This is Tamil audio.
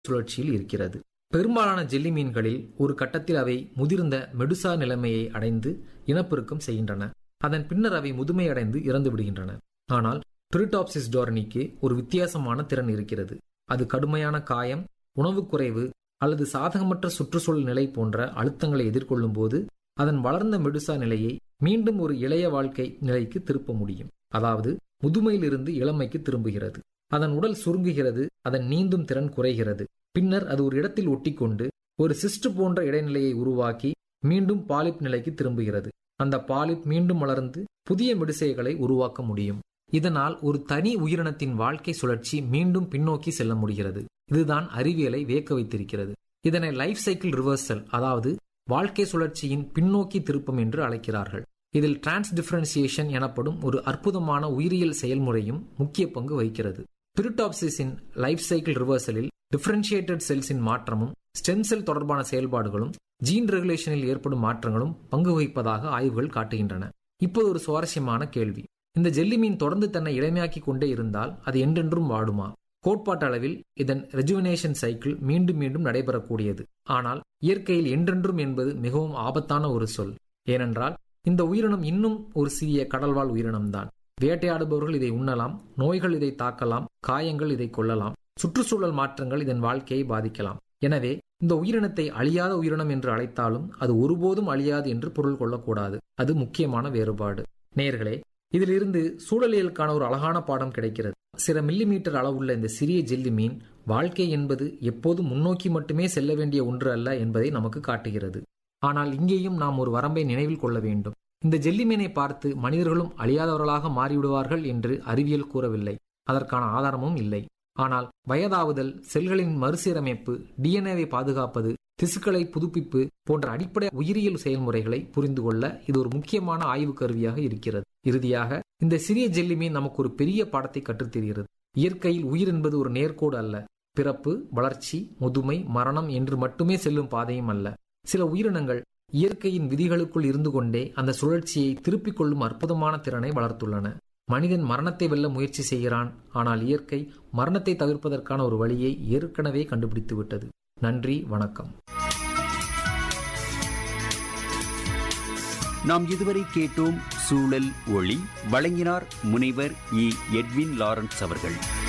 சுழற்சியில் இருக்கிறது பெரும்பாலான ஜெல்லி மீன்களில் ஒரு கட்டத்தில் அவை முதிர்ந்த மெடுசா நிலைமையை அடைந்து இனப்பெருக்கம் செய்கின்றன அதன் பின்னர் அவை முதுமையடைந்து இறந்து விடுகின்றன ஆனால் பிரிடாப்சிஸ் டோரனிக்கு ஒரு வித்தியாசமான திறன் இருக்கிறது அது கடுமையான காயம் உணவு குறைவு அல்லது சாதகமற்ற சுற்றுச்சூழல் நிலை போன்ற அழுத்தங்களை எதிர்கொள்ளும் போது அதன் வளர்ந்த மெடுசா நிலையை மீண்டும் ஒரு இளைய வாழ்க்கை நிலைக்கு திருப்ப முடியும் அதாவது முதுமையிலிருந்து இளமைக்கு திரும்புகிறது அதன் உடல் சுருங்குகிறது அதன் நீந்தும் திறன் குறைகிறது பின்னர் அது ஒரு இடத்தில் ஒட்டிக்கொண்டு ஒரு சிஸ்ட் போன்ற இடைநிலையை உருவாக்கி மீண்டும் பாலிப் நிலைக்கு திரும்புகிறது அந்த பாலிப் மீண்டும் வளர்ந்து புதிய மெடிசைகளை உருவாக்க முடியும் இதனால் ஒரு தனி உயிரினத்தின் வாழ்க்கை சுழற்சி மீண்டும் பின்னோக்கி செல்ல முடிகிறது இதுதான் அறிவியலை வியக்க வைத்திருக்கிறது இதனை லைஃப் சைக்கிள் ரிவர்சல் அதாவது வாழ்க்கை சுழற்சியின் பின்னோக்கி திருப்பம் என்று அழைக்கிறார்கள் இதில் டிரான்ஸ் டிஃபரன்சியேஷன் எனப்படும் ஒரு அற்புதமான உயிரியல் செயல்முறையும் முக்கிய பங்கு வகிக்கிறது பிரிட்டாப்சிஸின் லைஃப் சைக்கிள் ரிவர்சலில் டிஃபரன்ஷியேட்டட் செல்ஸின் மாற்றமும் ஸ்டெம் செல் தொடர்பான செயல்பாடுகளும் ஜீன் ரெகுலேஷனில் ஏற்படும் மாற்றங்களும் பங்கு வகிப்பதாக ஆய்வுகள் காட்டுகின்றன இப்போது ஒரு சுவாரஸ்யமான கேள்வி இந்த ஜெல்லி மீன் தொடர்ந்து தன்னை இளமையாக்கி கொண்டே இருந்தால் அது என்றென்றும் வாடுமா கோட்பாட்டளவில் இதன் ரெஜுவனேஷன் சைக்கிள் மீண்டும் மீண்டும் நடைபெறக்கூடியது ஆனால் இயற்கையில் என்றென்றும் என்பது மிகவும் ஆபத்தான ஒரு சொல் ஏனென்றால் இந்த உயிரினம் இன்னும் ஒரு சிறிய கடல்வாழ் உயிரினம்தான் வேட்டையாடுபவர்கள் இதை உண்ணலாம் நோய்கள் இதை தாக்கலாம் காயங்கள் இதை கொள்ளலாம் சுற்றுச்சூழல் மாற்றங்கள் இதன் வாழ்க்கையை பாதிக்கலாம் எனவே இந்த உயிரினத்தை அழியாத உயிரினம் என்று அழைத்தாலும் அது ஒருபோதும் அழியாது என்று பொருள் கொள்ளக்கூடாது அது முக்கியமான வேறுபாடு நேர்களே இதிலிருந்து சூழலியலுக்கான ஒரு அழகான பாடம் கிடைக்கிறது சில மில்லிமீட்டர் அளவுள்ள இந்த சிறிய ஜெல்லி மீன் வாழ்க்கை என்பது எப்போதும் முன்னோக்கி மட்டுமே செல்ல வேண்டிய ஒன்று அல்ல என்பதை நமக்கு காட்டுகிறது ஆனால் இங்கேயும் நாம் ஒரு வரம்பை நினைவில் கொள்ள வேண்டும் இந்த ஜெல்லி மீனை பார்த்து மனிதர்களும் அழியாதவர்களாக மாறிவிடுவார்கள் என்று அறிவியல் கூறவில்லை அதற்கான ஆதாரமும் இல்லை ஆனால் வயதாவுதல் செல்களின் மறுசீரமைப்பு டிஎன்ஏவை பாதுகாப்பது திசுக்களை புதுப்பிப்பு போன்ற அடிப்படை உயிரியல் செயல்முறைகளை புரிந்து கொள்ள இது ஒரு முக்கியமான ஆய்வு கருவியாக இருக்கிறது இறுதியாக இந்த சிறிய ஜெல்லி மீன் நமக்கு ஒரு பெரிய பாடத்தை கற்றுத்தருகிறது இயற்கையில் உயிர் என்பது ஒரு நேர்கோடு அல்ல பிறப்பு வளர்ச்சி முதுமை மரணம் என்று மட்டுமே செல்லும் பாதையும் அல்ல சில உயிரினங்கள் இயற்கையின் விதிகளுக்குள் இருந்து கொண்டே அந்த சுழற்சியை திருப்பிக் கொள்ளும் அற்புதமான திறனை வளர்த்துள்ளன மனிதன் மரணத்தை வெல்ல முயற்சி செய்கிறான் ஆனால் இயற்கை மரணத்தை தவிர்ப்பதற்கான ஒரு வழியை ஏற்கனவே கண்டுபிடித்து விட்டது நன்றி வணக்கம் நாம் இதுவரை கேட்டோம் சூழல் ஒளி வழங்கினார் முனைவர் இ எட்வின் லாரன்ஸ் அவர்கள்